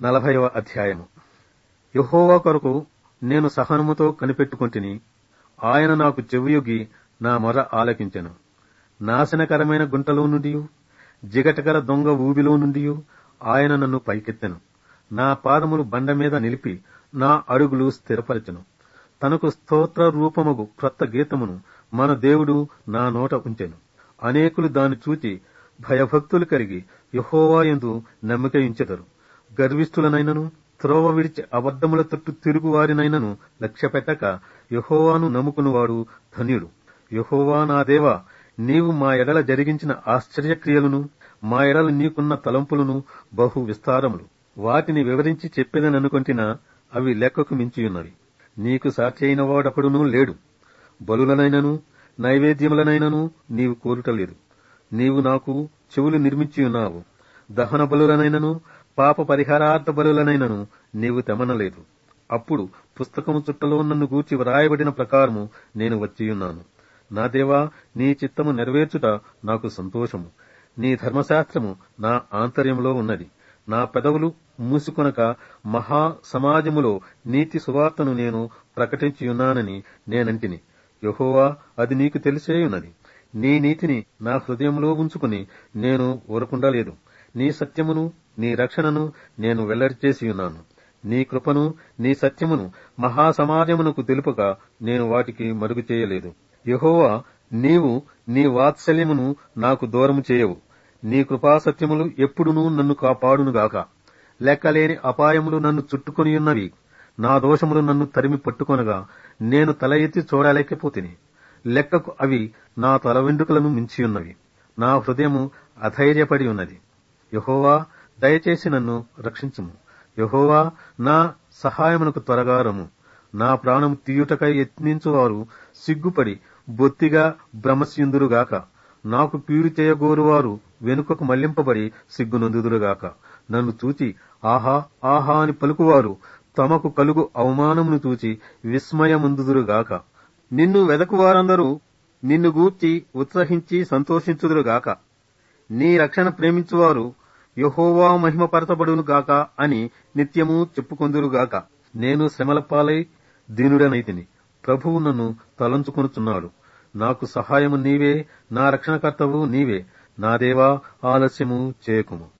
నలభైవ అధ్యాయము యెహోవా కొరకు నేను సహనముతో కనిపెట్టుకొంటిని ఆయన నాకు చెవియొగ్గి నా మొర ఆలకించెను నాశనకరమైన గుంటలో నుండి జిగటగల దొంగ ఊబిలో నుండి ఆయన నన్ను పైకెత్తెను నా పాదములు బండ మీద నిలిపి నా అడుగులు స్థిరపరచెను తనకు స్తోత్ర రూపముగు క్రొత్త గీతమును మన దేవుడు నా నోట ఉంచెను అనేకులు దాన్ని చూచి భయభక్తులు కలిగి యహోవా ఎందు నమ్మిక ఉంచెదరు గర్విష్ఠులనైనను త్రోవ విడిచి అబద్ధముల తట్టు తిరుగువారినైనను లక్ష్య పెట్టక యహోవాను నమ్ముకునివాడు ధన్యుడు యహోవా నా దేవా నీవు మా ఎడల జరిగించిన ఆశ్చర్యక్రియలను మా ఎడల నీకున్న తలంపులను బహు విస్తారములు వాటిని వివరించి చెప్పేదననుకొంటినా అవి లెక్కకు మించియున్నవి నీకు సాటి అయిన వాడొకడునూ లేడు బలులనైనను నైవేద్యములనైనను నీవు కోరుటలేదు నీవు నాకు చెవులు నిర్మించి ఉన్నావు దహన బలులనైనను పాప పరిహారార్థ బలులనైనను నీవు తెమనలేదు అప్పుడు పుస్తకము చుట్టలో నన్ను గూర్చి వ్రాయబడిన ప్రకారము నేను వచ్చియున్నాను నా దేవా నీ చిత్తము నెరవేర్చుట నాకు సంతోషము నీ ధర్మశాస్త్రము నా ఆంతర్యంలో ఉన్నది నా పెదవులు మూసుకొనక మహా సమాజములో నీతి సువార్తను నేను ప్రకటించియున్నానని నేనంటిని యహోవా అది నీకు తెలిసేయున్నది నీ నీతిని నా హృదయంలో ఉంచుకుని నేను ఊరకుండలేదు నీ సత్యమును నీ రక్షణను నేను వెల్లడి చేసియున్నాను నీ కృపను నీ సత్యమును మహాసమాజమునకు తెలుపక నేను వాటికి మరుగు చేయలేదు యహోవా నీవు నీ వాత్సల్యమును నాకు దూరము చేయవు నీ కృపాసత్యములు ఎప్పుడునూ నన్ను కాపాడునుగాక లెక్కలేని అపాయములు నన్ను చుట్టుకొనియున్నవి నా దోషములు నన్ను తరిమి పట్టుకొనగా నేను తల ఎత్తి చూడలేకపోతిని లెక్కకు అవి నా తల వెండ్రుకలను మించియున్నవి నా హృదయము అధైర్యపడి ఉన్నది యహోవా దయచేసి నన్ను రక్షించుము యహోవా నా సహాయమునకు త్వరగా రము నా ప్రాణం తీయుటకై యత్నించువారు సిగ్గుపడి బొత్తిగా భ్రమస్యుందురుగాక నాకు పీడు చేయగోరువారు వెనుకకు మళ్లింపబడి సిగ్గునందుదురుగాక నన్ను చూచి ఆహా ఆహా అని పలుకువారు తమకు కలుగు అవమానమును చూచి విస్మయముందుదురుగాక నిన్ను వెదకువారందరూ నిన్ను గూర్చి ఉత్సహించి సంతోషించుదురుగాక నీ రక్షణ ప్రేమించువారు యహోవా మహిమపరచబడును గాక అని నిత్యము చెప్పుకొందురుగాక నేను శ్రమల పాలై దీనుడనైతిని ప్రభువు నన్ను తలంచుకొనుచున్నాడు నాకు సహాయము నీవే నా రక్షణకర్తవు నీవే నా దేవా ఆలస్యము చేయకుము